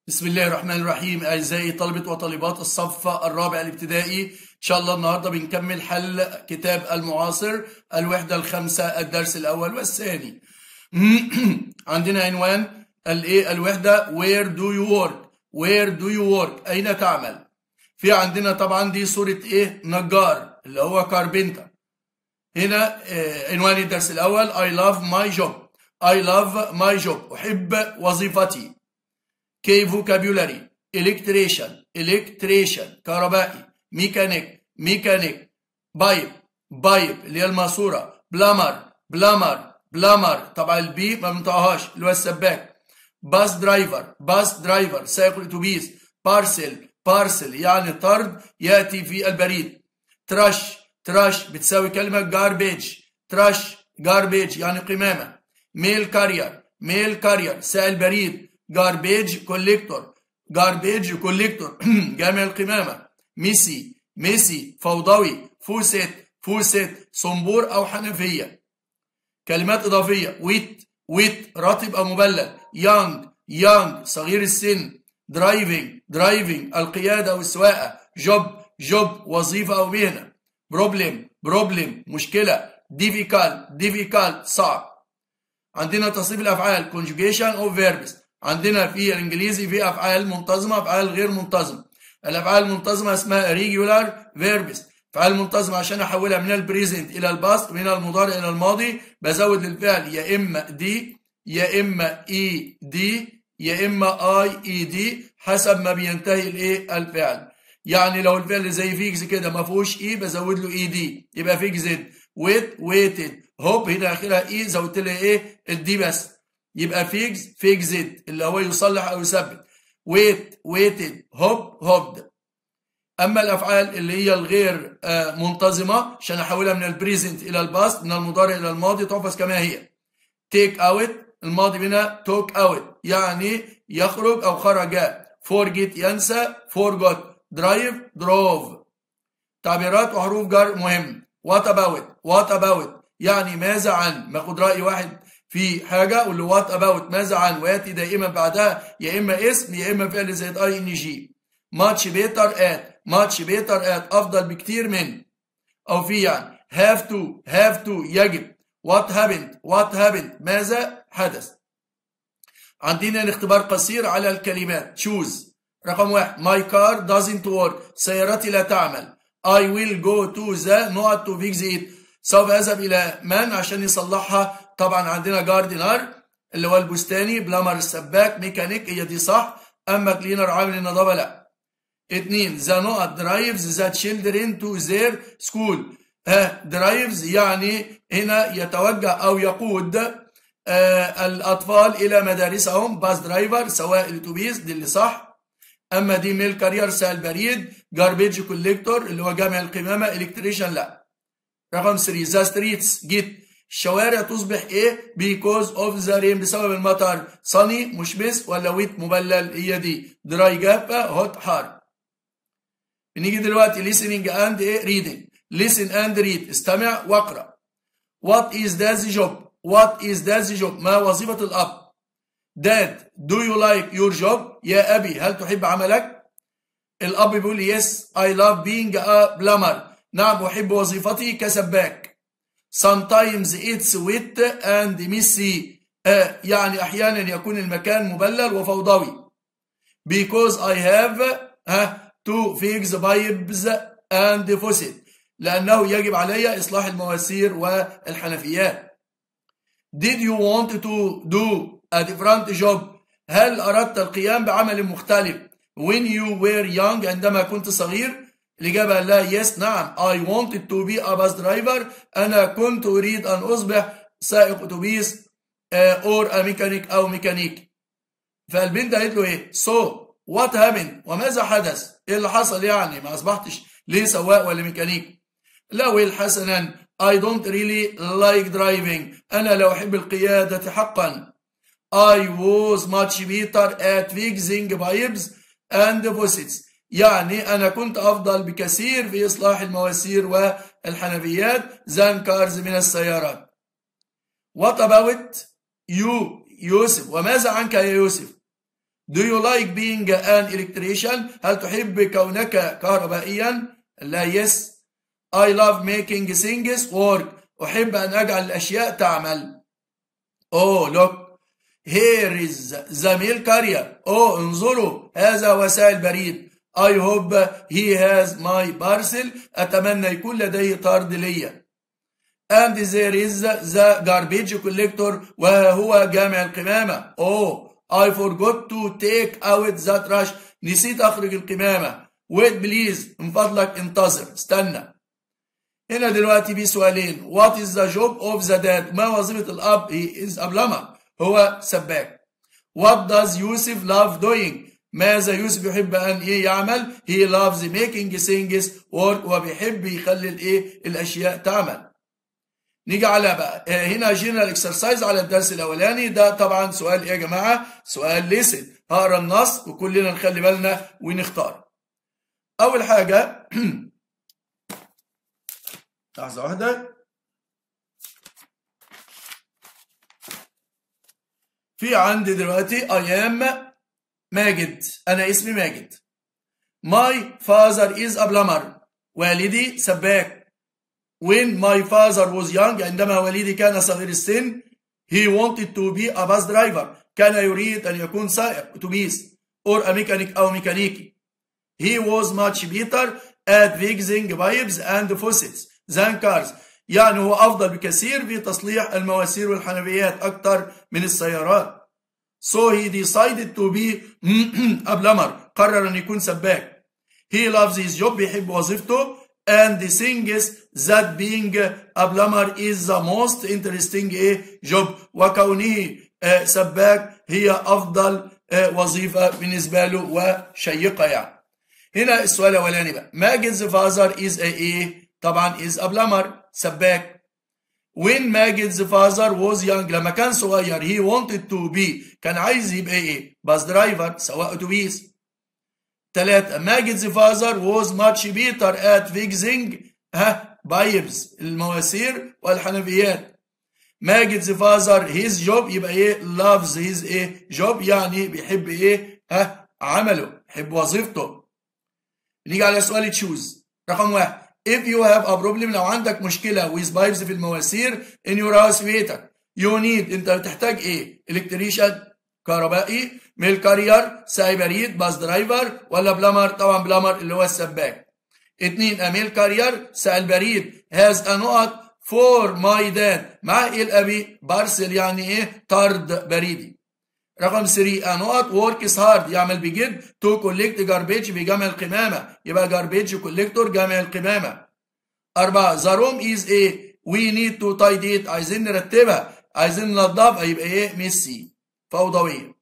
بسم الله الرحمن الرحيم أعزائي طلبة وطالبات الصف الرابع الابتدائي إن شاء الله النهاردة بنكمل حل كتاب المعاصر الوحدة الخامسة الدرس الأول والثاني عندنا عنوان الإيه الوحدة Where do you work Where do you work أين تعمل في عندنا طبعا دي صورة إيه نجار اللي هو كاربنتر هنا آه، عنوان الدرس الأول I love my job I love my job أحب وظيفتي كي فوكابيولاري electrician electrician كهربائي ميكانيك ميكانيك بايب بايب اللي هي الماسورة بلامر بلامر بلامر طبعا البي ما بنطقهاش اللي هو السباك باس درايفر باس درايفر سائق الاتوبيس بارسل بارسل يعني طرد ياتي في البريد تراش تراش بتساوي كلمة جاربيج تراش جاربيج يعني قمامة ميل كارير ميل كارير سائل بريد جاربيج كوليكتور جاربيج كوليكتور جامع القمامة ميسي ميسي فوضوي فوست فوست صنبور أو حنفية كلمات إضافية ويت ويت راتب أو مبلل يانج يانج صغير السن درايفنج درايفنج القيادة أو السواقة جوب جوب وظيفة أو مهنة بروبلم بروبلم مشكلة ديفيكال ديفيكال صعب عندنا تصريف الأفعال conjugation of verbs عندنا في الإنجليزي في أفعال منتظمة أفعال غير منتظمة الأفعال المنتظمة اسمها regular verbs أفعال منتظمة عشان أحولها من البريزنت إلى الباست من المضارع إلى الماضي بزود للفعل يا إما دي يا إما إي دي يا إما أي إي دي حسب ما بينتهي الإيه الفعل يعني لو الفعل زي فيكس كده ما فيهوش إي بزود له إي دي يبقى فيكزد ويت ويتد هوب هنا آخرها إي زودت لها إيه الدي بس يبقى فيكس فيكزد اللي هو يصلح او يثبت ويت ويتد هوب هوبد اما الافعال اللي هي الغير آه، منتظمه عشان احولها من البريزنت الى الباست من المضارع الى الماضي تحفظ كما هي تيك اوت الماضي منها توك اوت يعني يخرج او خرج فورجيت ينسى فورجوت درايف دروف تعبيرات وحروف جر مهم وات اباوت وات اباوت يعني ماذا عن باخد راي واحد في حاجه اقول له وات اباوت ماذا عن وياتي دائما بعدها يا اما اسم يا اما فعل زائد اي ان جي ماتش بيتر ات ماتش بيتر ات افضل بكتير من او في يعني هاف تو هاف تو يجب وات هابند وات هابند ماذا حدث عندنا الاختبار قصير على الكلمات تشوز رقم واحد my car doesn't work سيارتي لا تعمل I will go to the نقط to fix it سوف أذهب إلى من عشان يصلحها طبعا عندنا جاردنر اللي هو البستاني بلامر السباك ميكانيك هي دي صح أما كلينر عامل النظافة لا اتنين ذا نقط درايفز ذا تشيلدرن تو زير سكول ها درايفز يعني هنا يتوجه أو يقود آه الأطفال إلى مدارسهم باس درايفر سواء الأتوبيس دي اللي صح أما دي ميل كارير سال بريد جاربيج كوليكتور اللي هو جامع القمامة إلكتريشن لا رقم 3 ذا ستريتس جيت الشوارع تصبح ايه because of the rain بسبب المطر صني مشمس ولا ويت مبلل هي دي دراي جافة هوت حار بنيجي دلوقتي listening and ايه reading listen and read استمع واقرا what is that job what is that job ما وظيفة الأب dad do you like your job يا أبي هل تحب عملك الأب بيقول yes I love being a plumber نعم أحب وظيفتي كسباك sometimes it's wet and messy آه يعني أحيانا يكون المكان مبلل وفوضوي because I have آه to fix pipes and faucet لأنه يجب علي إصلاح المواسير والحنفيات did you want to do a different job هل أردت القيام بعمل مختلف when you were young عندما كنت صغير الإجابة لا yes نعم I wanted to be a bus driver أنا كنت أريد أن أصبح سائق أتوبيس or a mechanic أو ميكانيك فالبنت قالت له إيه so what happened وماذا حدث إيه اللي حصل يعني ما أصبحتش ليه سواق ولا ميكانيك لا ويل حسنا I don't really like driving أنا لا أحب القيادة حقا I was much better at fixing pipes and faucets يعني أنا كنت أفضل بكثير في إصلاح المواسير والحنفيات than cars من السيارات. What about you يوسف وماذا عنك يا يوسف؟ Do you like being an electrician هل تحب كونك كهربائيا لا yes I love making things work أحب أن أجعل الأشياء تعمل Oh look Here is the mail carrier Oh انظروا هذا وسائل بريد I hope he has my parcel أتمنى يكون لديه طرد ليا and there is the garbage collector وهو جامع القمامة Oh I forgot to take out the trash نسيت أخرج القمامة wait please من فضلك انتظر استنى هنا دلوقتي في سؤالين what is the job of the dad ما وظيفة الأب he is a plumber هو سباك what does يوسف love doing ماذا يوسف يحب أن إيه يعمل he loves making things work وبيحب يخلي الإيه الأشياء تعمل نيجي على بقى هنا جينا الاكسرسايز على الدرس الاولاني ده طبعا سؤال ايه يا جماعه سؤال ليسن هقرا النص وكلنا نخلي بالنا ونختار اول حاجه لحظه واحده في عندي دلوقتي ايام ماجد انا اسمي ماجد ماي فازر از a plumber والدي سباك when my father was young عندما والدي كان صغير السن he wanted to be a bus driver كان يريد أن يكون سائق أتوبيس or a mechanic أو ميكانيكي he was much better at fixing pipes and faucets than cars يعني هو أفضل بكثير في تصليح المواسير والحنفيات أكثر من السيارات so he decided to be a plumber قرر أن يكون سباك he loves his job بيحب وظيفته and the thing is that being a plumber is the most interesting job وكونه سباك هي أفضل وظيفة بالنسبة له وشيقة يعني هنا السؤال الأولاني بقى ماجد's father is a إيه طبعا is a plumber سباك when Magid's father was young لما كان صغير he wanted to be كان عايز يبقى إيه باس درايفر سواق أتوبيس ثلاثة ماجد's father was much better at fixing ها بايبس المواسير والحنفيات ماجد's father his job يبقى ايه loves his ايه job يعني بيحب ايه ها عمله يحب وظيفته نيجي على سؤال تشوز رقم واحد if you have a problem لو عندك مشكلة with pipes في المواسير in your house في بيتك you need انت بتحتاج ايه electrician كهربائي ميل كارير ساي بريد باس درايفر ولا بلامر طبعا بلامر اللي هو السباك اتنين اميل كارير ساي البريد هاز a نقط فور ماي داد مع ايه الابي بارسل يعني ايه طرد بريدي رقم 3 نقط وركس هارد يعمل بجد تو كولكت جاربيج بجمع القمامه يبقى جاربيج كوليكتور جمع القمامه أربعة ذا روم از ايه وي نيد تو تايديت عايزين نرتبها عايزين ننضفها يبقى ايه ميسي فوضويه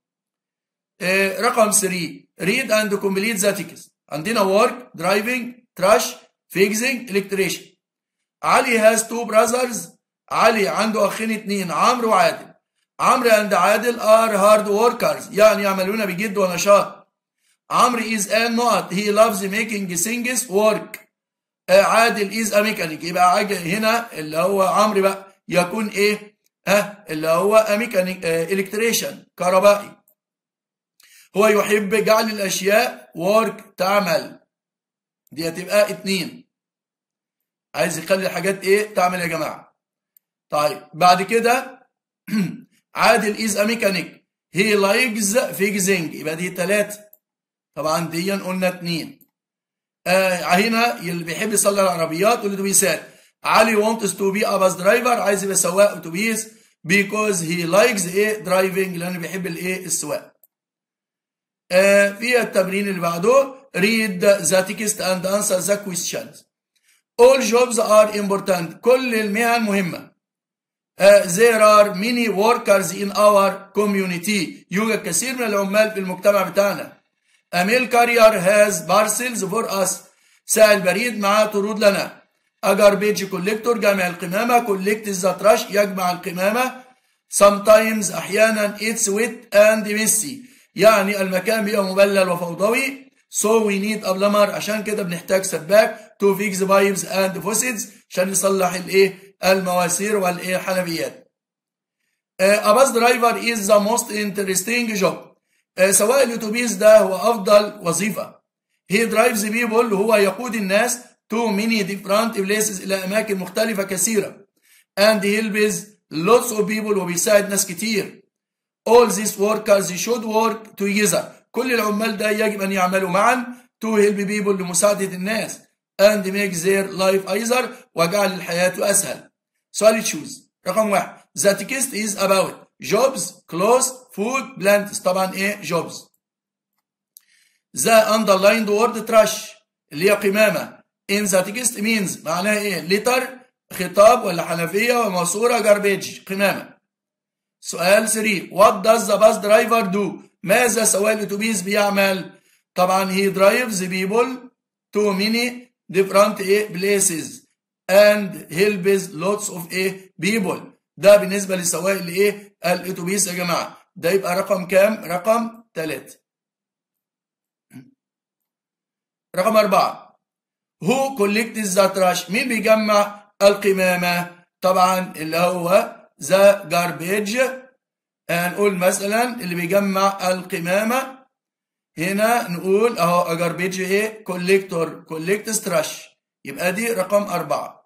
إيه رقم 3 ريد اند كومبليت ذا تيكس عندنا ورك درايفنج تراش فيكسنج الكتريشن علي هاز تو براذرز علي عنده اخين اتنين عمرو وعادل عمرو اند عادل ار هارد وركرز يعني يعملون بجد ونشاط عمرو از ان نقط هي لافز ميكينج ثينجز ورك عادل از ا ميكانيك يبقى هنا اللي هو عمرو بقى يكون ايه ها اللي هو ميكانيك الكتريشن كهربائي هو يحب جعل الاشياء ورك تعمل دي هتبقى اتنين عايز يخلي الحاجات ايه تعمل يا جماعه طيب بعد كده عادل از ا ميكانيك هي لايكز فيكزنج يبقى دي ثلاثه طبعا دي قلنا اتنين آه هنا اللي بيحب يصلي العربيات والاتوبيسات علي wants to be a bus driver عايز يبقى سواق اتوبيس because he likes ايه driving لانه بيحب الايه السواقه آه في التمرين اللي بعده read the text and answer the questions all jobs are important كل المهن مهمه Uh, there are many workers in our community يوجد كثير من العمال في المجتمع بتاعنا A mail carrier has parcels for us ساعة البريد معاه طرود لنا A garbage collector جامع القمامة collects the trash يجمع القمامة sometimes أحيانا it's wet and messy يعني المكان بيبقى مبلل وفوضوي so we need a plumber عشان كده بنحتاج سباك to fix pipes and faucets عشان يصلح الايه المواسير والايه الحنفيات. A bus driver is the most interesting job. آه، سواق الاتوبيس ده هو افضل وظيفه he drives people هو يقود الناس to many different places الى اماكن مختلفه كثيره and helps lots of people وبيساعد ناس كتير all these workers should work together كل العمال ده يجب ان يعملوا معا to help people لمساعده الناس and make their life easier وجعل الحياه اسهل سؤال تشوز رقم واحد the text is about jobs clothes food plants طبعا ايه jobs the underlined word trash اللي هي قمامة in the text means معناها ايه letter خطاب ولا حنفية وماسورة garbage قمامة سؤال 3 what does the bus driver do ماذا سواق الاتوبيس بيعمل طبعا he drives people to many different ايه places and helps lots of ايه people ده بالنسبة لسواق الايه الاتوبيس يا جماعة ده يبقى رقم كام رقم 3 رقم أربعة who collects the trash مين بيجمع القمامة طبعا اللي هو the garbage هنقول مثلا اللي بيجمع القمامة هنا نقول اهو garbage ايه collector collects trash يبقى دي رقم أربعة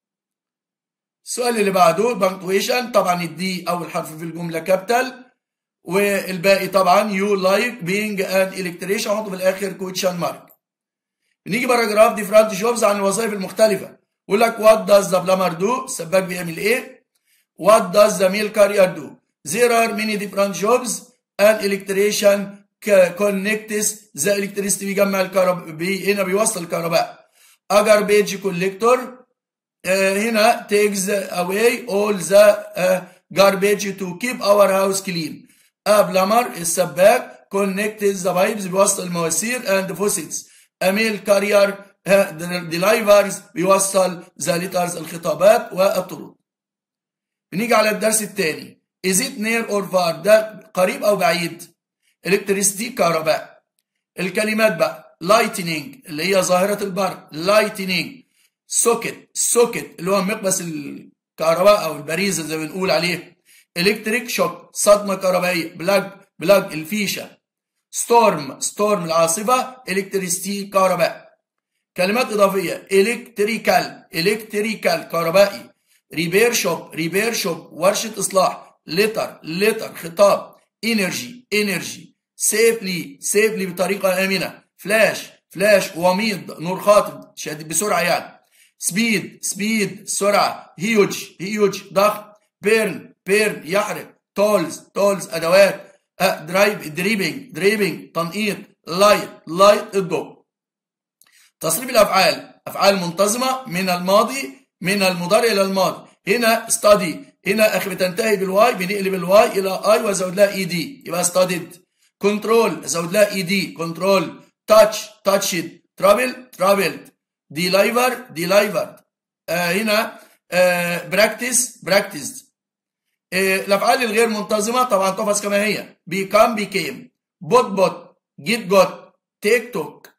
السؤال اللي بعده punctuation طبعا الدي أول حرف في الجملة كابيتال والباقي طبعا you like being an electrician احطه في الآخر كوتشن مارك نيجي باراجراف ديفرنت جوبز عن الوظائف المختلفة يقول لك what does the plumber do السباك بيعمل ايه what does the mail carrier do there are many different jobs an electrician connects the electricity بيجمع الكهرباء بي هنا بيوصل الكهرباء a garbage collector uh, هنا takes away all the uh, garbage to keep our house clean a plumber السباك connects the pipes بيوصل المواسير and faucets a mail carrier delivers بيوصل ذا letters الخطابات والطرود بنيجي على الدرس الثاني is it near or far ده قريب او بعيد electricity كهرباء الكلمات بقى lightning اللي هي ظاهرة البرق lightning socket socket اللي هو مقبس الكهرباء او البريزة زي ما بنقول عليه electric shock صدمة كهربائية بلاج بلاج الفيشة ستورم ستورم العاصفة الكتريستي كهرباء كلمات إضافية إلكتريكال إلكتريكال كهربائي ريبير شوب ريبير شوب ورشة إصلاح لتر لتر خطاب إنرجي إنرجي سيفلي سيفلي بطريقة آمنة فلاش فلاش وميض نور خاطب شديد بسرعة يعني سبيد سبيد سرعة هيوج هيوج ضغط بيرن بيرن يحرق تولز تولز أدوات درايف دريبنج دريبنج تنقيط لايت لايت الضوء تصريف الافعال افعال منتظمه من الماضي من المضارع الى الماضي هنا ستادي هنا اخي بتنتهي بالواي بنقلب الواي الى اي وازود لها اي دي يبقى ستاديد كنترول ازود لها اي دي كنترول تاتش تاتشد ترابل ترابلد ديلايفر ديلايفرد آه هنا آه براكتس براكتسد الافعال الغير منتظمه طبعا تحفظ كما هي become became بوت بوت جيت جوت تيك توك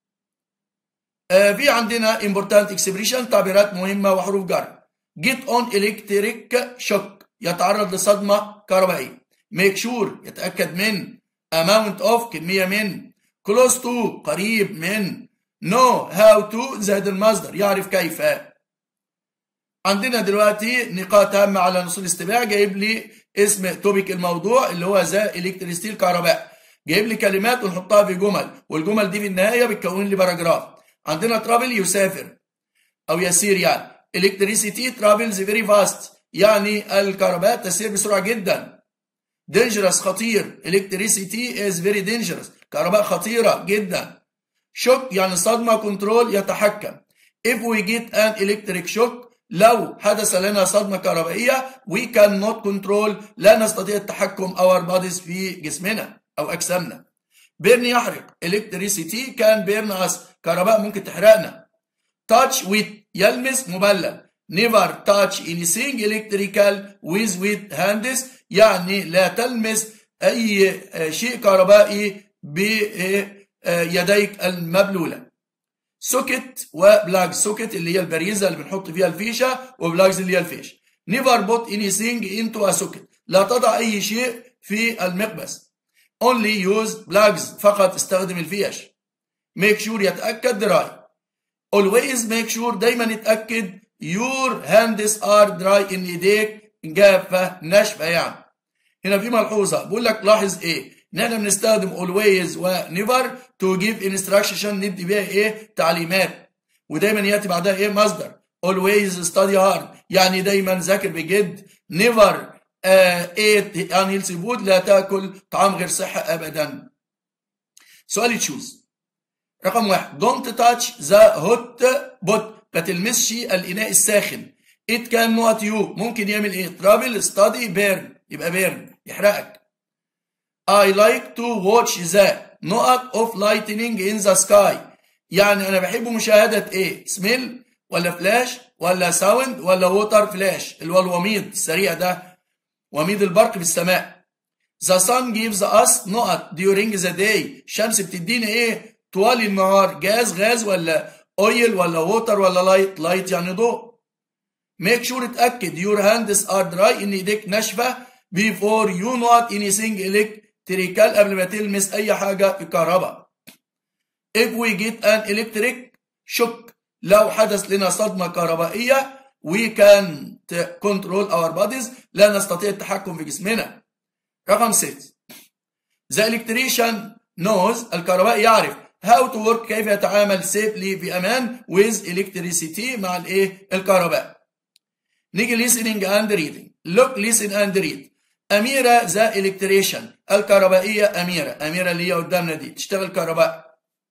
في عندنا important expression تعبيرات مهمه وحروف جر get on electric shock يتعرض لصدمه كهربائيه make sure يتاكد من amount of كميه من close to قريب من know how to زائد المصدر يعرف كيف عندنا دلوقتي نقاط هامة على نصوص الاستماع جايب لي اسم توبيك الموضوع اللي هو ذا الكتريستي الكهرباء جايب لي كلمات ونحطها في جمل والجمل دي في النهاية بتكون لي باراجراف عندنا ترافل يسافر او يسير يعني electricity travels very fast يعني الكهرباء تسير بسرعة جدا dangerous خطير electricity is very dangerous كهرباء خطيرة جدا shock يعني صدمة كنترول يتحكم if we get an electric shock لو حدث لنا صدمة كهربائية we cannot control لا نستطيع التحكم our bodies في جسمنا أو أجسامنا بيرن يحرق electricity can burn us كهرباء ممكن تحرقنا touch with يلمس مبلل never touch anything electrical with with hands يعني لا تلمس أي شيء كهربائي بيديك المبلولة سوكت وبلاج سوكت اللي هي البريزة اللي بنحط فيها الفيشة وبلاجز اللي هي الفيش never put anything into a socket لا تضع أي شيء في المقبس only use plugs فقط استخدم الفيش make sure يتأكد dry always make sure دايما يتأكد your hands are dry ان ايديك جافة ناشفة يعني هنا في ملحوظة بقول لك لاحظ ايه ان احنا بنستخدم always و never to give instruction ندي بيها ايه تعليمات ودايما ياتي بعدها ايه مصدر always study hard يعني دايما ذاكر بجد never uh, eat unhealthy food لا تاكل طعام غير صحي ابدا سؤال تشوز رقم واحد don't touch the hot pot ما تلمسش الاناء الساخن it can not you ممكن يعمل ايه travel study burn يبقى burn يحرقك I like to watch the نقط of lightning in the sky يعني انا بحب مشاهدة ايه سميل ولا فلاش ولا ساوند ولا ووتر فلاش اللي هو الوميض السريع ده وميض البرق في السماء The sun gives us نقط during the day الشمس بتدينا ايه طوال النهار جاز غاز ولا اويل ولا ووتر ولا لايت لايت يعني ضوء make sure اتأكد your hands are dry ان ايديك ناشفة before you not anything electrical قبل ما تلمس اي حاجة في الكهرباء if we get an electric shock لو حدث لنا صدمة كهربائية we can't control our bodies لا نستطيع التحكم في جسمنا رقم 6 the electrician knows الكهربائي يعرف how to work كيف يتعامل safely بأمان with electricity مع الايه الكهرباء نيجي listening and reading look listen and read أميرة ذا electrician الكهربائية أميرة أميرة اللي هي قدامنا دي تشتغل كهرباء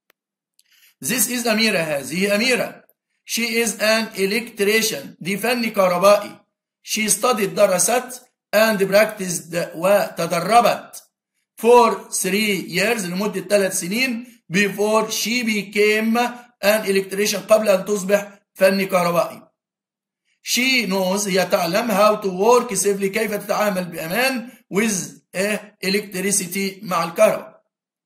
This is أميرة هذه أميرة She is an electrician دي فني كهربائي She studied درست and practiced وتدربت for three years لمدة ثلاث سنين before she became an electrician قبل أن تصبح فني كهربائي She knows هي تعلم how to work safely كيف تتعامل بأمان with electricity مع الكهرباء.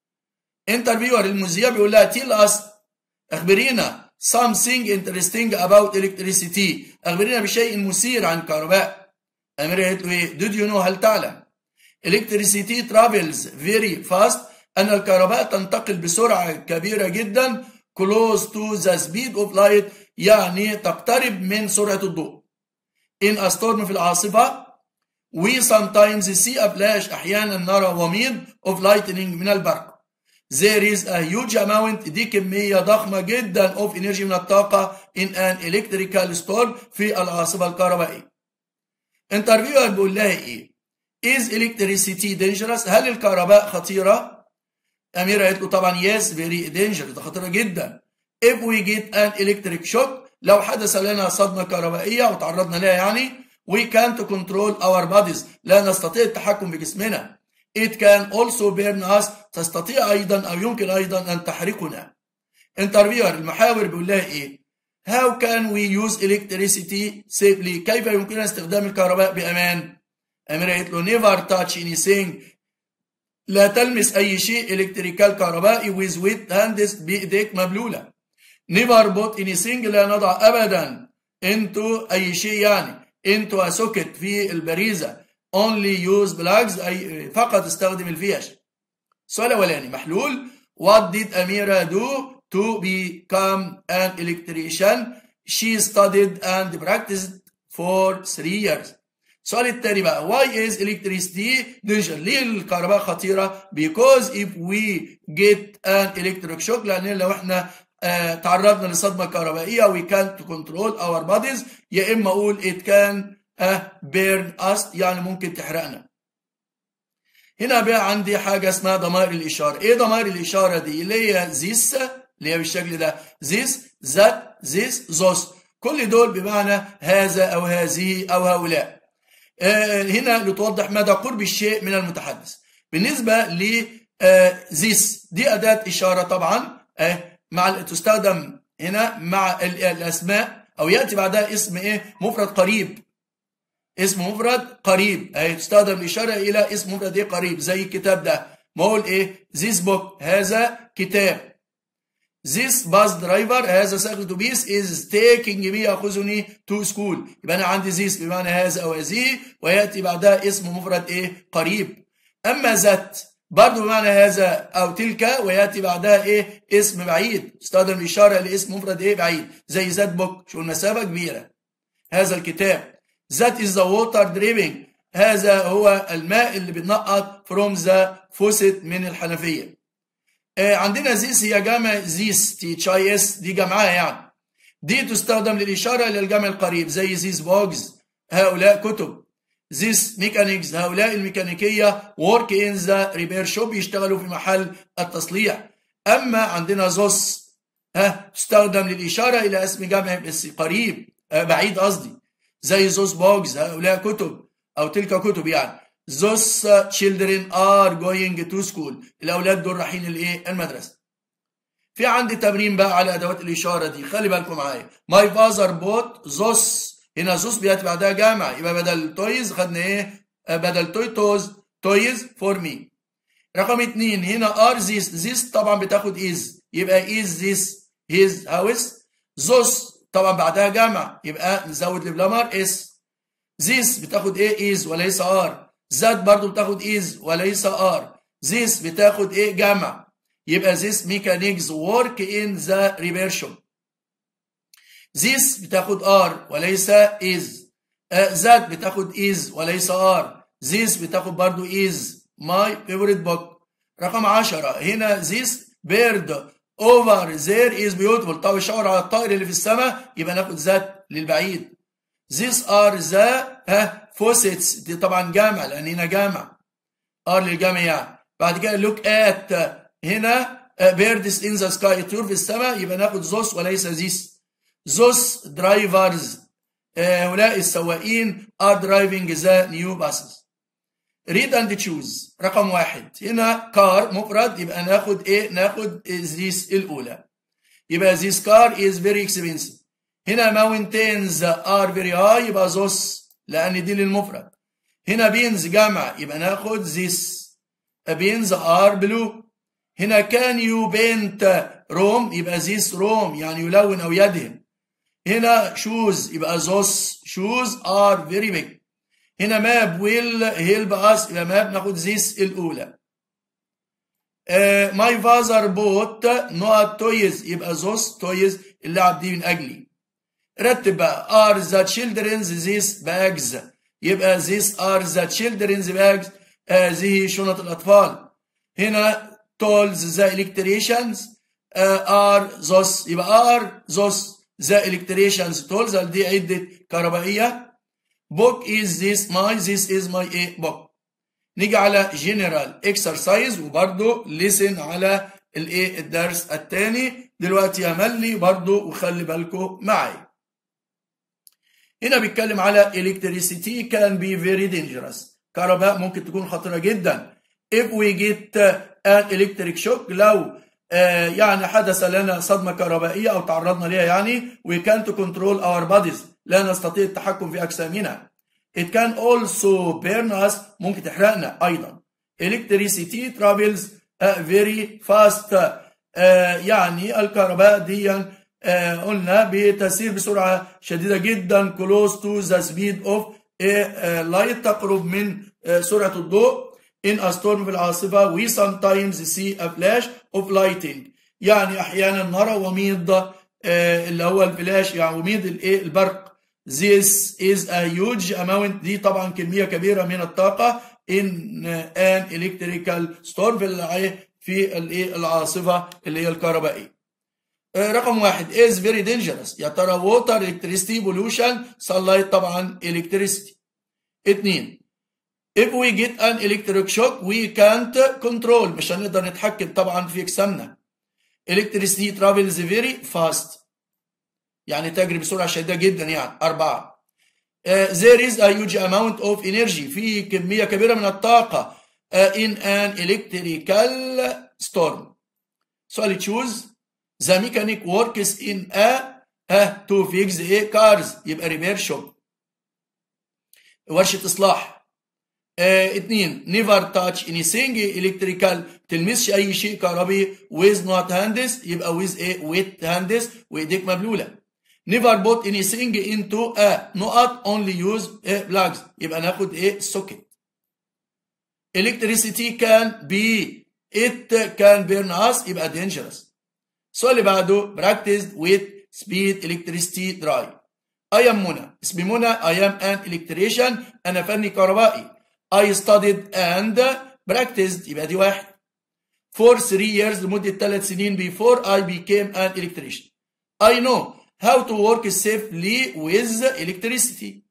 انترفيور المذيع بيقول لها tell us أخبرينا something interesting about electricity أخبرينا بشيء مثير عن الكهرباء. أميرة قالت له إيه؟ Did you know هل تعلم؟ Electricity travels very fast أن الكهرباء تنتقل بسرعة كبيرة جدا close to the speed of light يعني تقترب من سرعة الضوء. In a storm في العاصفة we sometimes see a flash أحيانا نرى وميض of lightning من البرق. There is a huge amount دي كمية ضخمة جدا of energy من الطاقة in an electrical storm في العاصفة الكهربائية. انترفيور بيقول لها ايه؟ Is electricity dangerous؟ هل الكهرباء خطيرة؟ أميرة قالت له طبعا yes very dangerous ده خطيرة جدا. If we get an electric shock لو حدث لنا صدمة كهربائية وتعرضنا لها يعني we can't control our bodies لا نستطيع التحكم بجسمنا. It can also burn us تستطيع أيضا أو يمكن أيضا أن تحرقنا. انترفيور المحاور بيقول لها إيه؟ How can we use electricity safely؟ كيف يمكننا استخدام الكهرباء بأمان؟ أميرة قالت له never touch anything لا تلمس أي شيء إلكتريكال كهربائي with wet hands بإيديك مبلولة. never put anything لا نضع أبدا into أي شيء يعني into a socket في البريزة only use plugs أي فقط استخدم الفيش. السؤال الأولاني محلول What did Amira do to become an electrician? She studied and practiced for three years. السؤال التاني بقى why is electricity dangerous ليه الكهرباء خطيرة because if we get an electric shock لأن لو احنا آه تعرضنا لصدمة كهربائية we can't control our bodies يا إما أقول it can آه burn us يعني ممكن تحرقنا هنا بقى عندي حاجة اسمها ضمائر الإشارة إيه ضمائر الإشارة دي اللي هي this اللي هي بالشكل ده this that this those كل دول بمعنى هذا أو هذه أو هؤلاء هنا لتوضح مدى قرب الشيء من المتحدث بالنسبة ل this دي أداة إشارة طبعا مع تستخدم هنا مع الأسماء أو يأتي بعدها اسم إيه مفرد قريب اسم مفرد قريب أي تستخدم الإشارة إلى اسم مفرد إيه قريب زي الكتاب ده ما أقول إيه this book هذا كتاب This bus driver هذا سائق الاتوبيس is taking me ياخذني to school يبقى انا عندي this بمعنى هذا او هذه وياتي بعدها اسم مفرد ايه قريب اما ذات برضو بمعنى هذا أو تلك ويأتي بعدها إيه اسم بعيد استخدم الإشارة لاسم مفرد إيه بعيد زي ذات بوك شو المسافة كبيرة هذا الكتاب that is the water dripping هذا هو الماء اللي بيتنقط from the faucet من الحنفية آه عندنا زيس هي جمع زيس تي تشاي اس دي جمعها يعني دي تستخدم للإشارة إلى الجمع القريب زي زيس بوجز هؤلاء كتب This mechanics هؤلاء الميكانيكية work in the repair shop يشتغلوا في محل التصليح أما عندنا زوس ها تستخدم للإشارة إلى اسم جمع بس قريب آه بعيد قصدي زي زوس بوجز هؤلاء كتب أو تلك كتب يعني Those children are going to school الأولاد دول رايحين الإيه المدرسة في عندي تمرين بقى على أدوات الإشارة دي خلي بالكم معايا My father bought those هنا زوس بياتي بعدها جامع يبقى بدل تويز خدنا ايه بدل توي توز تويز فور مي رقم اتنين هنا ار زيس زيس طبعا بتاخد از يبقى از زيس هيز هاوس زوس طبعا بعدها جامع يبقى نزود البلامر اس زيس بتاخد ايه از وليس ار ذات برضو بتاخد از وليس ار زيس بتاخد ايه جامع يبقى زيس ميكانيكس ورك ان ذا ريبير شوب This بتاخد R وليس is uh, that بتاخد is وليس R This بتاخد برضو is my favorite book رقم 10 هنا this bird over there is beautiful طب الشاور على الطائر اللي في السماء يبقى ناخد ذات للبعيد These are the ها faucets دي طبعا جامع لأن هنا جامع R للجامع يعني بعد كده look at هنا birds in the sky طيور في السماء يبقى ناخد those وليس this those drivers هؤلاء السواقين are driving the new buses read and choose رقم واحد هنا car مفرد يبقى ناخد ايه ناخد this الأولى يبقى this car is very expensive هنا mountains are very high يبقى those لأن دي للمفرد هنا beans جمع يبقى ناخد this beans are blue هنا can you paint Rome يبقى this Rome يعني يلون أو يدهن هنا shoes يبقى those shoes are very big هنا map will help us يبقى map ناخد this الأولى uh, my father bought not toys يبقى those toys اللعب دي من أجلي رتب بقى are the children's these bags يبقى these are the children's bags هذه شنط الأطفال هنا tolls the electricians uh, are those يبقى are those the electricians tools دي عدة كهربائية book is this my this is my a book نيجي على general exercise وبرضو listen على الايه الدرس الثاني دلوقتي يا ملي برضو وخلي بالكم معي هنا بيتكلم على electricity can be very dangerous كهرباء ممكن تكون خطيرة جدا if we get an electric shock لو آه يعني حدث لنا صدمة كهربائية أو تعرضنا لها يعني we can't control our bodies لا نستطيع التحكم في أجسامنا it can also burn us ممكن تحرقنا أيضا electricity travels uh, very fast uh, يعني الكهرباء دي uh, قلنا بتسير بسرعة شديدة جدا close to the speed of a light تقرب من سرعة الضوء in a storm في العاصفة we sometimes see a flash of lighting يعني أحيانا نرى وميض اللي هو الفلاش يعني وميض الايه البرق this is a huge amount دي طبعا كمية كبيرة من الطاقة in an electrical storm في في الايه العاصفة اللي هي الكهربائية رقم واحد is very dangerous يا ترى water electricity pollution sunlight طبعا electricity اتنين if we get an electric shock we can't control مش هنقدر نتحكم طبعا في اجسامنا electricity travels very fast يعني تجري بسرعة شديدة جدا يعني أربعة uh, there is a huge amount of energy في كمية كبيرة من الطاقة uh, in an electrical storm سؤال تشوز the mechanic works in a uh, to fix a cars يبقى repair shop ورشة إصلاح uh, اتنين never touch anything electrical تلمسش أي شيء كهربي with not hands يبقى with a wet hands وإيديك مبلولة never put anything into a نقط only use a plugs يبقى ناخد ايه socket electricity can be it can burn us يبقى dangerous السؤال اللي بعده practiced with speed electricity dry I am منى اسمي منى I am an electrician أنا فني كهربائي I studied and practiced يبقى دي واحد for three years لمدة ثلاث سنين before I became an electrician I know how to work safely with electricity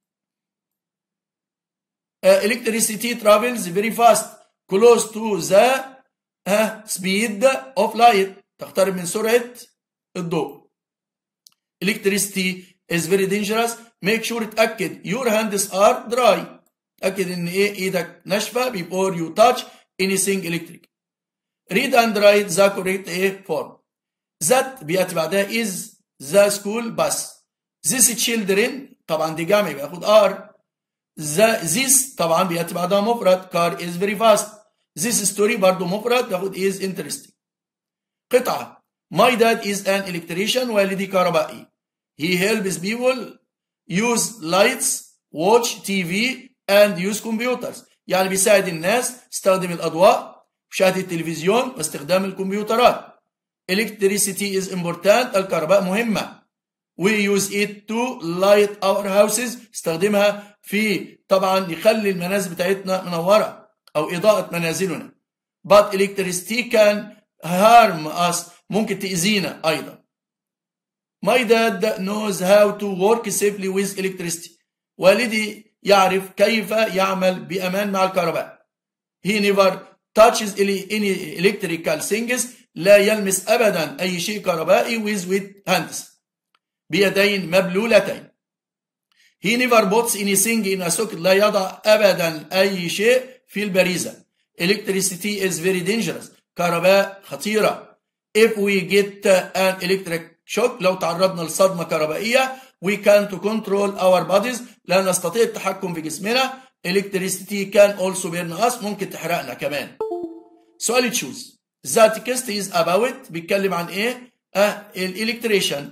uh, electricity travels very fast close to the uh, speed of light تقترب من سرعة الضوء electricity is very dangerous make sure تأكد your hands are dry تأكد ان ايه ايدك ناشفة before you touch anything electric read and write the correct ايه form that بيأتي بعدها is the school bus this children طبعا دي جمع بياخد are the this طبعا بيأتي بعدها مفرد car is very fast this story برضو مفرد بياخد is interesting قطعة my dad is an electrician والدي كهربائي he helps people use lights watch TV and use computers يعني بيساعد الناس تستخدم الأضواء مشاهدة التلفزيون واستخدام الكمبيوترات electricity is important الكهرباء مهمة we use it to light our houses استخدمها في طبعا يخلي المنازل بتاعتنا منورة أو إضاءة منازلنا but electricity can harm us ممكن تأذينا أيضا my dad knows how to work safely with electricity والدي يعرف كيف يعمل بأمان مع الكهرباء he never touches any electrical things لا يلمس أبدا أي شيء كهربائي with with hands بيدين مبلولتين he never puts anything in a socket لا يضع أبدا أي شيء في البريزة electricity is very dangerous كهرباء خطيرة if we get an electric shock لو تعرضنا لصدمة كهربائية we can't control our bodies لا نستطيع التحكم في جسمنا electricity can also burn us ممكن تحرقنا كمان سؤال تشوز the text is about بيتكلم عن ايه اه الالكتريشن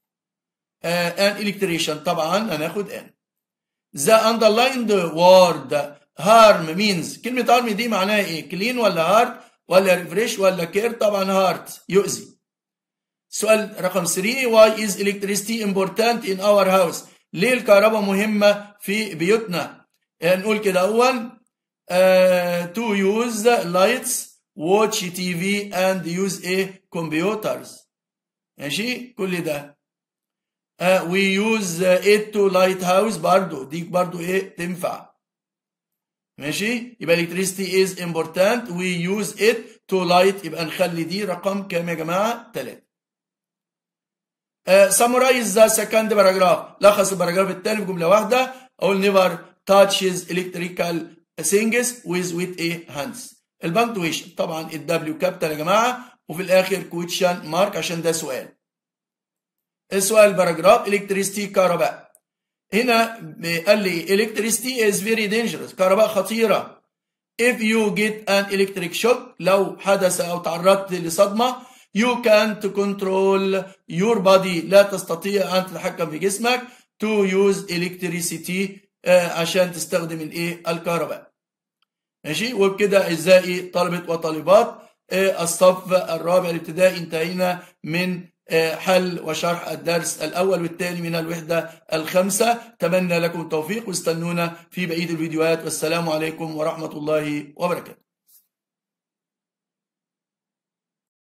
آه an electrician طبعا هناخد ان the underlined word harm means كلمة harm دي معناها ايه clean ولا hard ولا refresh ولا care طبعا hard يؤذي سؤال رقم 3 why is electricity important in our house ليه الكهرباء مهمة في بيوتنا نقول كده أول uh, to use lights watch TV and use a computers ماشي كل ده uh, we use it to light house برضو دي برضو ايه تنفع ماشي يبقى electricity is important we use it to light يبقى نخلي دي رقم كام يا جماعة 3 summarize the second paragraph لخص الباراجراف الثاني في جملة واحدة أقول never touches electrical things with with a hands البنكتويشن طبعا الدبليو كابيتال يا جماعة وفي الآخر كويتشن مارك عشان ده سؤال السؤال الباراجراف electricity كهرباء هنا قال لي electricity is very dangerous كهرباء خطيرة if you get an electric shock لو حدث أو تعرضت لصدمة you can't control your body لا تستطيع أن تتحكم في جسمك to use electricity عشان تستخدم الايه الكهرباء ماشي وبكده اعزائي طلبه وطالبات الصف الرابع الابتدائي انتهينا من حل وشرح الدرس الاول والثاني من الوحده الخامسه اتمنى لكم التوفيق واستنونا في بقيه الفيديوهات والسلام عليكم ورحمه الله وبركاته